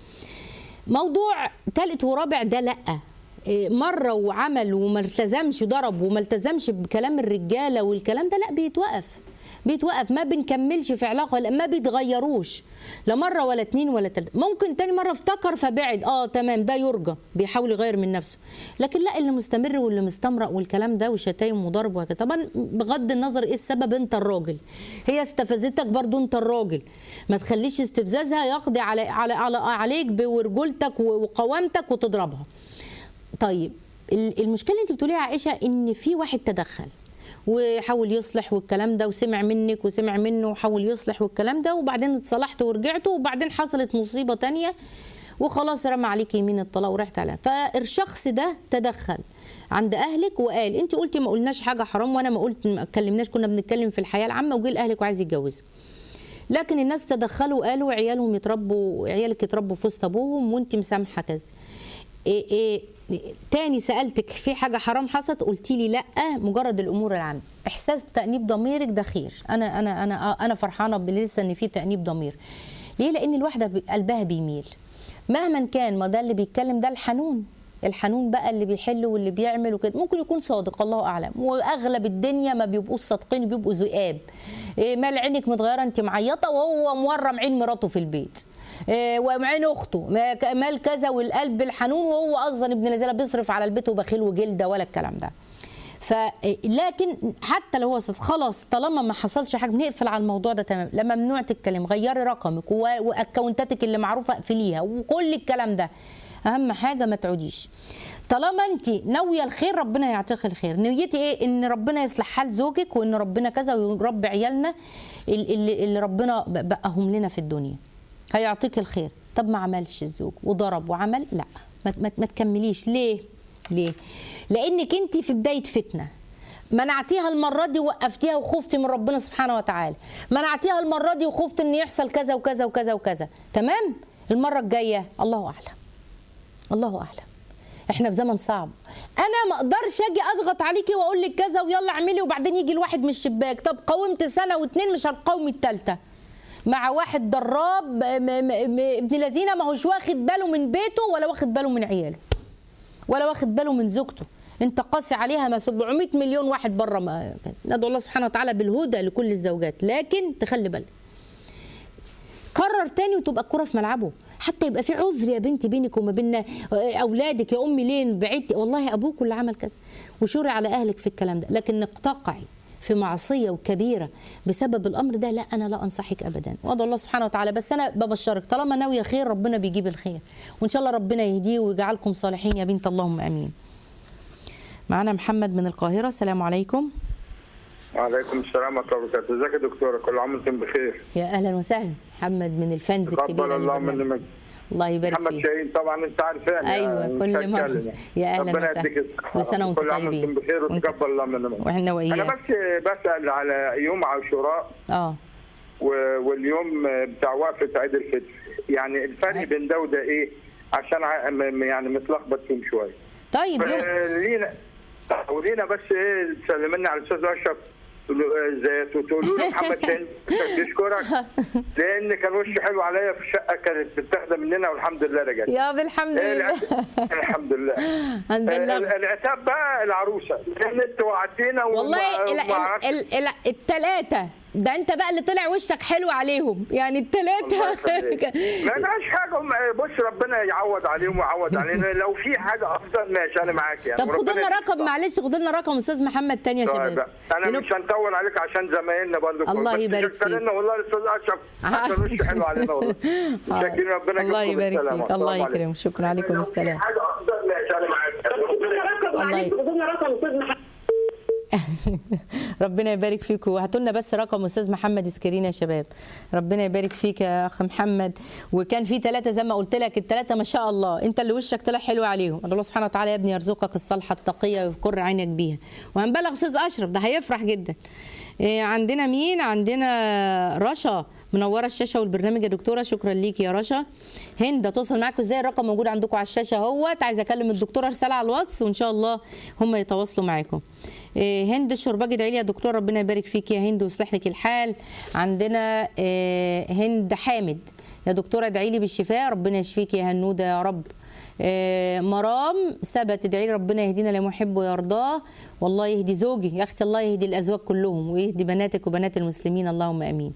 [SPEAKER 2] موضوع تالت ورابع ده لا إيه، مره وعمل وما التزمش ضرب وما التزمش بكلام الرجاله والكلام ده لا بيتوقف بيتوقف ما بنكملش في علاقه لا ما بيتغيروش لا مره ولا اتنين ولا تلاته ممكن تاني مره افتكر فبعد اه تمام ده يرجى بيحاول يغير من نفسه لكن لا اللي مستمر واللي مستمرأ والكلام ده والشتايم وضرب وهكذا طبعا بغض النظر ايه السبب انت الراجل هي استفزتك برضو انت الراجل ما تخليش استفزازها يقضي على على, على عليك برجولتك وقوامتك وتضربها طيب ال- المشكله اللي انت بتقوليها يا عائشه ان في واحد تدخل وحاول يصلح والكلام ده وسمع منك وسمع منه وحاول يصلح والكلام ده وبعدين اتصلحتوا ورجعتوا وبعدين حصلت مصيبه تانية وخلاص رمى عليك يمين الطلاق ورحت عليها فالشخص ده تدخل عند اهلك وقال انت قلتي ما قلناش حاجه حرام وانا ما قلت ما اتكلمناش كنا بنتكلم في الحياه العامه وجه لاهلك وعايز يتجوزك لكن الناس تدخلوا وقالوا عيالهم يتربوا عيالك يتربوا في وسط ابوهم وانت مسامحه كذا إيه إيه تاني سالتك في حاجه حرام حصلت قلتي لي لا مجرد الامور العامه احساس تانيب ضميرك ده خير انا انا انا انا فرحانه لسه ان في تانيب ضمير ليه لان الواحده ب- قلبها بيميل مهما كان ما ده اللي بيتكلم ده الحنون الحنون بقى اللي بيحل واللي بيعمل وكده ممكن يكون صادق الله اعلم واغلب الدنيا ما بيبقوش صادقين بيبقوا ذئاب إيه مال عينك متغيره انت معيطه وهو مورم عين مراته في البيت إيه وعين اخته ما- ك- مال كذا والقلب الحنون وهو اصلا ابن نزاله بيصرف على البيت وبخيل وجلده ولا الكلام ده ف لكن حتى لو هو صدق، خلاص طالما ما حصلش حاجه بنقفل على الموضوع ده تمام لما ممنوع تتكلم غيري رقمك و- واكونتاتك اللي معروفه اقفليها وكل الكلام ده اهم حاجه ما تعوديش طالما انت ناويه الخير ربنا يعطيك الخير نيتي ايه ان ربنا يصلح حال زوجك وان ربنا كذا ويربي عيالنا ال- اللي, اللي ربنا بقاهم لنا في الدنيا هيعطيك الخير طب ما عملش الزوج وضرب وعمل لا ما, ما, ما تكمليش ليه ليه لانك انت في بدايه فتنه منعتيها المره دي وقفتيها وخفتي من ربنا سبحانه وتعالى منعتيها المره دي وخفت ان يحصل كذا وكذا وكذا وكذا تمام المره الجايه الله اعلم الله اعلم احنا في زمن صعب انا ما اقدرش اجي اضغط عليكي واقول لك كذا ويلا اعملي وبعدين يجي الواحد من الشباك طب قاومت سنه واتنين مش هتقاومي التالته مع واحد دراب م- م- م- ابن لذينه ما هوش واخد باله من بيته ولا واخد باله من عياله ولا واخد باله من زوجته انت قاسي عليها ما 700 مليون واحد بره ما ندعو الله سبحانه وتعالى بالهدى لكل الزوجات لكن تخلي بالك قرر تاني وتبقى الكرة في ملعبه حتى يبقى في عذر يا بنتي بينك وما بين اولادك يا امي ليه بعدتي والله ابوك اللي عمل كذا وشوري على اهلك في الكلام ده لكن انك تقعي في معصيه وكبيره بسبب الامر ده لا انا لا انصحك ابدا وادعو الله سبحانه وتعالى بس انا ببشرك طالما ناويه خير ربنا بيجيب الخير وان شاء الله ربنا يهديه ويجعلكم صالحين يا بنت اللهم امين معنا محمد من القاهره السلام عليكم
[SPEAKER 4] وعليكم السلام ورحمة الله وبركاته، ازيك يا دكتورة؟ كل عام وانتم بخير.
[SPEAKER 2] يا اهلا وسهلا محمد من الفانز
[SPEAKER 4] تقبل
[SPEAKER 2] الكبيره
[SPEAKER 4] الله
[SPEAKER 2] للبرنامج.
[SPEAKER 4] مني منك.
[SPEAKER 2] الله يبارك
[SPEAKER 4] محمد
[SPEAKER 2] فيك
[SPEAKER 4] شاهين طبعا انت عارفاني
[SPEAKER 2] ايوه
[SPEAKER 4] يعني
[SPEAKER 2] كل
[SPEAKER 4] مش
[SPEAKER 2] مره
[SPEAKER 4] هتكلم يعني.
[SPEAKER 2] يا اهلا
[SPEAKER 4] ربنا
[SPEAKER 2] وسهلا
[SPEAKER 4] يديك الصحة.
[SPEAKER 2] كل سنه وانتم
[SPEAKER 4] كل عام
[SPEAKER 2] طيبين
[SPEAKER 4] وانتم بخير
[SPEAKER 2] وانت-
[SPEAKER 4] وتقبل الله مني منك.
[SPEAKER 2] واحنا
[SPEAKER 4] انا
[SPEAKER 2] وياك
[SPEAKER 4] بس بسأل على يوم عاشوراء
[SPEAKER 2] اه
[SPEAKER 4] و- واليوم بتاع وقفة عيد الفطر، يعني الفرق
[SPEAKER 2] أي.
[SPEAKER 4] بين ده وده ايه؟ عشان ع- م- يعني متلخبط فيهم شوية.
[SPEAKER 2] طيب يوم
[SPEAKER 4] لينا ولينا بس ايه تسلمنا على الاستاذ اشرف تقولوا- ازيك وتقولوا له محمد شاهين يشكرك لان كان وشه حلو عليا في الشقه كانت متاخده مننا والحمد لله رجعت
[SPEAKER 2] يا بالحمد
[SPEAKER 4] إيه
[SPEAKER 2] لله
[SPEAKER 4] العت- الحمد لله
[SPEAKER 2] الحمد
[SPEAKER 4] آه،
[SPEAKER 2] لله
[SPEAKER 4] العتاب بقى العروسه لان انت وعدتينا وما-
[SPEAKER 2] والله ال-
[SPEAKER 4] وما عرفتش.
[SPEAKER 2] ال- ال- ال- التلاتة ده انت بقى اللي طلع وشك حلو عليهم يعني
[SPEAKER 4] الله يخليك.
[SPEAKER 2] التلاتة
[SPEAKER 4] ما فيهاش حاجه هم- بص ربنا يعوض عليهم ويعوض علينا لو في حاجه افضل ماشي انا معاك يعني
[SPEAKER 2] طب خدوا
[SPEAKER 4] وربنا
[SPEAKER 2] لنا
[SPEAKER 4] يديك
[SPEAKER 2] رقم
[SPEAKER 4] الصحة.
[SPEAKER 2] معلش خدوا لنا رقم استاذ محمد تاني يا
[SPEAKER 4] طيب
[SPEAKER 2] شباب
[SPEAKER 4] انا
[SPEAKER 2] لأنه-
[SPEAKER 4] مش هنطول عليك عشان زمايلنا برضه
[SPEAKER 2] الله
[SPEAKER 4] بس
[SPEAKER 2] يبارك فيك.
[SPEAKER 4] شكرا لنا والله الاستاذ اشرف عشان وشه حلو علينا والله شاكرين ربنا
[SPEAKER 2] الله
[SPEAKER 4] يجزيكم
[SPEAKER 2] يبارك
[SPEAKER 4] بالسلامة.
[SPEAKER 2] فيك الله
[SPEAKER 4] السلام عليكم.
[SPEAKER 2] يكرمك شكرا عليكم
[SPEAKER 4] لو في
[SPEAKER 2] السلام
[SPEAKER 4] حاجه افضل ماشي انا معاك
[SPEAKER 2] الله يك-
[SPEAKER 3] خدوا لنا رقم استاذ محمد
[SPEAKER 2] ربنا يبارك فيكم وهاتوا لنا بس رقم استاذ محمد اسكرين يا شباب ربنا يبارك فيك يا اخ محمد وكان في ثلاثه زي ما قلت لك الثلاثه ما شاء الله انت اللي وشك طلع حلو عليهم الله سبحانه وتعالى يا ابني يرزقك الصالحه التقيه ويقر عينك بيها وهنبلغ استاذ اشرف ده هيفرح جدا إيه، عندنا مين عندنا رشا منوره الشاشه والبرنامج يا دكتوره شكرا ليك يا رشا هند هتوصل معاكم ازاي الرقم موجود عندكم على الشاشه اهوت عايزه اكلم الدكتوره رساله على الواتس وان شاء الله هم يتواصلوا معاكم إيه، هند الشرباجي ادعي لي يا دكتور ربنا يبارك فيك يا هند ويصلح لك الحال عندنا إيه، هند حامد يا دكتوره ادعي لي بالشفاء ربنا يشفيك يا هنوده يا رب آه، مرام ثبت ادعي لي ربنا يهدينا لما يحب ويرضاه والله يهدي زوجي يا اختي الله يهدي الازواج كلهم ويهدي بناتك وبنات المسلمين اللهم امين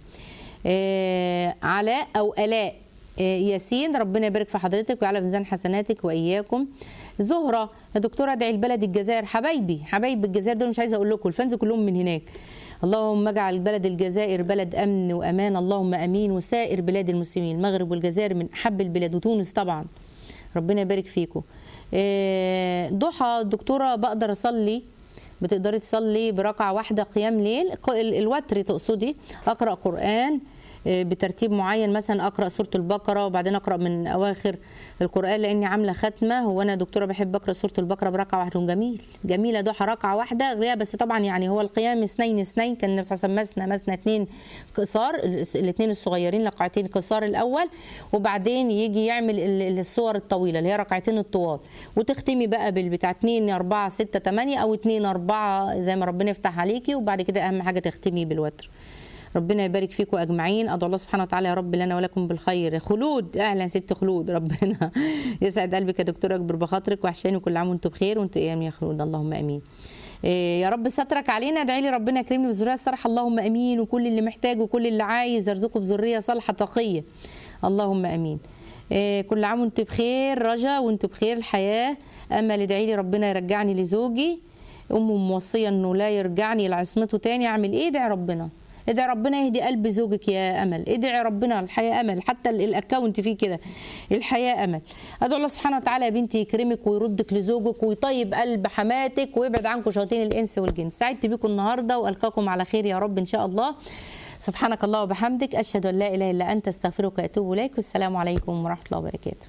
[SPEAKER 2] آه، علاء او الاء آه، ياسين ربنا يبارك في حضرتك ويعلى ميزان حسناتك واياكم زهره يا دكتوره ادعي البلد الجزائر حبايبي حبايب الجزائر دول مش عايزه اقول لكم الفانز كلهم من هناك اللهم اجعل بلد الجزائر بلد امن وامان اللهم امين وسائر بلاد المسلمين المغرب والجزائر من احب البلاد وتونس طبعا ربنا يبارك فيكم آه، ضحى الدكتوره بقدر اصلي بتقدري تصلي بركعه واحده قيام ليل ق- ال- الوتر تقصدي اقرا قران آه، بترتيب معين مثلا اقرا سوره البقره وبعدين اقرا من اواخر القران لاني عامله ختمه هو انا دكتوره بحب اقرا سوره البقره بركعه واحده جميل جميله ضحى ركعه واحده غير بس طبعا يعني هو القيام اثنين اثنين كان النبي صلى الله عليه وسلم مثنى مثنى اثنين قصار الاثنين الصغيرين ركعتين قصار الاول وبعدين يجي يعمل ال- ال- الصور الطويله اللي هي ركعتين الطوال وتختمي بقى بالبتاع 2 4 6 8 او 2 4 زي ما ربنا يفتح عليكي وبعد كده اهم حاجه تختمي بالوتر ربنا يبارك فيكم اجمعين ادعو الله سبحانه وتعالى يا رب لنا ولكم بالخير خلود اهلا ست خلود ربنا يسعد قلبك يا دكتوره اكبر بخاطرك وحشاني كل عام وانتم بخير وانتم ايام يا خلود اللهم امين إيه يا رب سترك علينا ادعي لي ربنا يكرمني بالذريه الصالحه اللهم امين وكل اللي محتاج وكل اللي عايز ارزقه بذريه صالحه تقيه اللهم امين إيه كل عام وانت بخير رجا وانت بخير الحياه امل ادعي لي ربنا يرجعني لزوجي امه موصيه انه لا يرجعني لعصمته تاني اعمل ايه ادعي ربنا ادعي ربنا يهدي قلب زوجك يا امل ادعي ربنا الحياه امل حتى ال- الاكونت فيه كده الحياه امل ادعو الله سبحانه وتعالى يا بنتي يكرمك ويردك لزوجك ويطيب قلب حماتك ويبعد عنكم شياطين الانس والجن سعدت بكم النهارده والقاكم على خير يا رب ان شاء الله سبحانك الله وبحمدك اشهد ان لا اله الا انت استغفرك واتوب اليك والسلام عليكم ورحمه الله وبركاته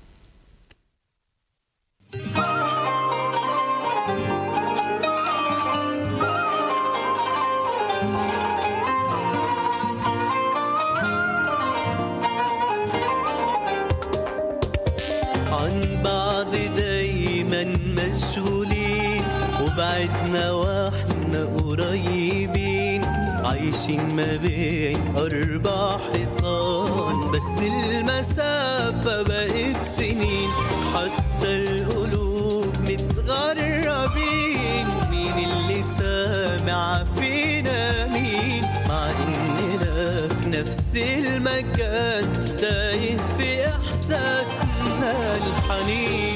[SPEAKER 1] وبعدنا واحنا قريبين عايشين ما بين أربع حيطان بس المسافة بقت سنين حتى القلوب متغربين مين اللي سامع فينا مين مع إننا في نفس المكان تايه في إحساسنا الحنين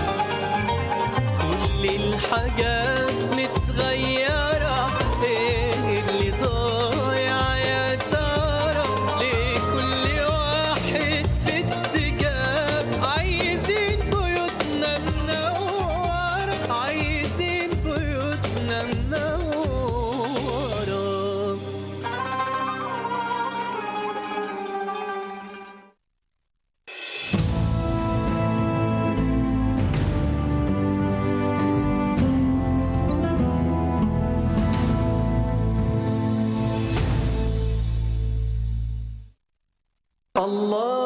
[SPEAKER 1] كل الحاجات متغيرة ايه اللي ضايع يا ترى ليه كل واحد في اتجاه عايزين بيوتنا منورة عايزين بيوتنا منورة الله